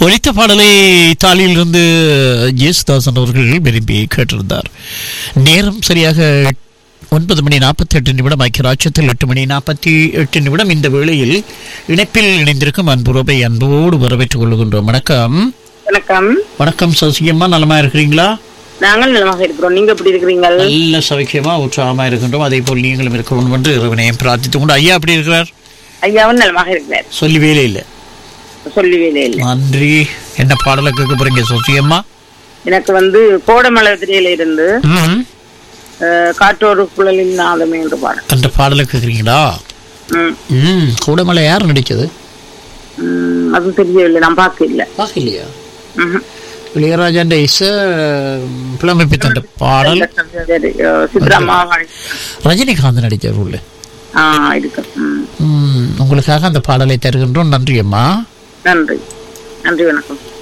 ஒலித்த பாடலை இத்தாலியிலிருந்து ஜேசுதாசன் அவர்கள் விரும்பி கேட்டிருந்தார் நேரம் சரியாக ஒன்பது மணி நாற்பத்தி எட்டு நிமிடம் ஐக்கியராட்சத்தில் எட்டு மணி நாற்பத்தி எட்டு நிமிடம் இந்த வேளையில் இணைப்பில் இணைந்திருக்கும் அன்புறவை அன்போடு வரவேற்றுக் கொள்கின்றோம் வணக்கம் வணக்கம் வணக்கம் சசிகம்மா நலமா இருக்கிறீங்களா நாங்கள் நலமாக இருக்கிறோம் நீங்க எப்படி இருக்கிறீங்க நல்ல சௌக்கியமா உற்சாகமா இருக்கின்றோம் அதே போல் நீங்களும் இருக்கணும் என்று இறைவனையும் பிரார்த்தித்துக் கொண்டு ஐயா எப்படி இருக்கிறார் ஐயாவும் நலமாக இருக்கிறார் சொல்லி வேலை இல்லை சொல்லி வேலை இல்லை நன்றி என்ன பாடலை கேட்க போறீங்க சசிகம்மா எனக்கு வந்து கோடமலை திரையில இருந்து ம் அஹ், காற்றோடு குழலின் நாதமே என்று பாடம் அந்த பாடலை கேட்குறீங்களா ம், ம் கூடமலை யார் நடிச்சது ம், அது தெரியவில்லை நான் பார்க்க இல்லை பார்க்கலையா ம்ஹும். இளையராஜாண்ட இசை புலமைப்பு தந்த பாடல் சரி, அஹ், சித்ராமா ரஜினிகாந்த் நடித்தார் உள்ள ஆ இருக்கு ம், ம், உங்களுக்காக அந்த பாடலை தருகின்றோம் நன்றி அம்மா நன்றி நன்றி வணக்கம்